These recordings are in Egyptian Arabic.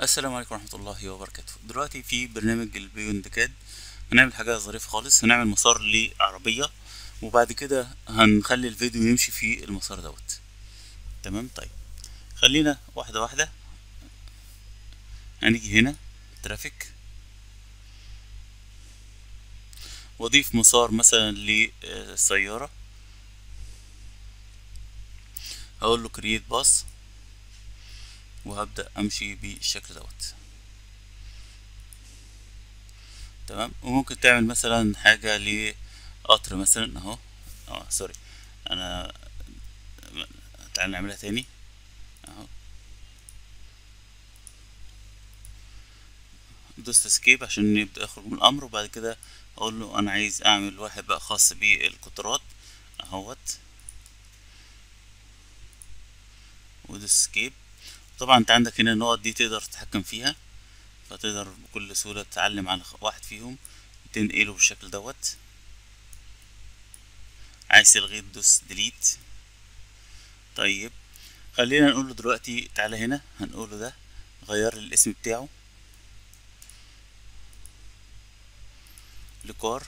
السلام عليكم ورحمة الله وبركاته دلوقتي في برنامج البيوند كاد هنعمل حاجة ظريفة خالص هنعمل مسار لعربية وبعد كده هنخلي الفيديو يمشي في المسار دوت تمام طيب خلينا واحدة واحدة هنيجي هنا ترافيك واضيف مسار مثلا للسيارة هقول له كرييت باص وهبدأ أمشي بالشكل دوت تمام وممكن تعمل مثلا حاجة لقطر مثلا اهو اه سوري انا تعال نعملها تاني اهو دوست اسكيب عشان يبدأ يخرج من الامر وبعد كده اقول له انا عايز اعمل واحد بقى خاص بالقطارات اهوت ودوس اسكيب طبعا انت عندك هنا النقط دي تقدر تتحكم فيها فتقدر بكل سهولة تتعلم على واحد فيهم تنقله بالشكل دوت عايز تلغيه تدوس ديليت طيب خلينا نقول له دلوقتي تعالى هنا هنقول له ده غير لي الاسم بتاعه لكار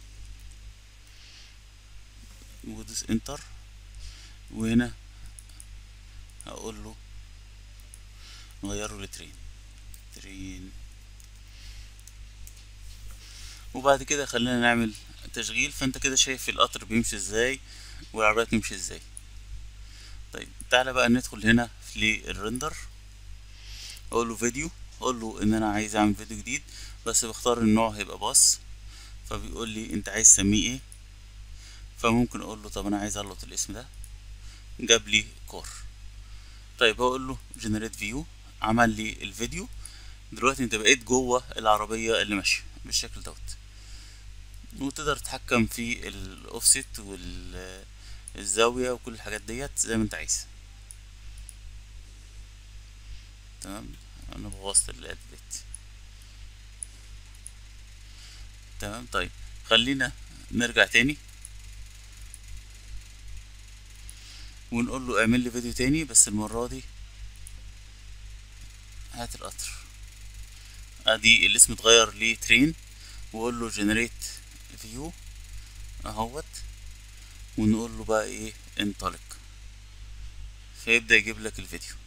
ودوس انتر وهنا هقول له نغيره لترين ترين وبعد كده خلينا نعمل تشغيل فانت كده شايف القطر بيمشي ازاي والعربية بتمشي ازاي طيب تعالى بقى ندخل هنا للرندر اقول له فيديو اقول له ان انا عايز اعمل فيديو جديد بس بختار النوع هيبقى باص فبيقول لي انت عايز تسميه ايه فممكن اقول له طب انا عايز اغلط الاسم ده جاب لي كور طيب هقول له جنريت فيو عمل لي الفيديو دلوقتي انت بقيت جوه العربية اللي ماشية بالشكل دوت وتقدر تتحكم في الاوفست والزاوية وكل الحاجات ديت زي ما انت عايز تمام انا بوظت الاديت تمام طيب خلينا نرجع تاني ونقول له اعمل لي فيديو تاني بس المرة دي هات القطر ادي الاسم اتغير لترين واقول له جنريت فيو اهوت ونقول له بقى ايه انطلق فيبدأ يجيب لك الفيديو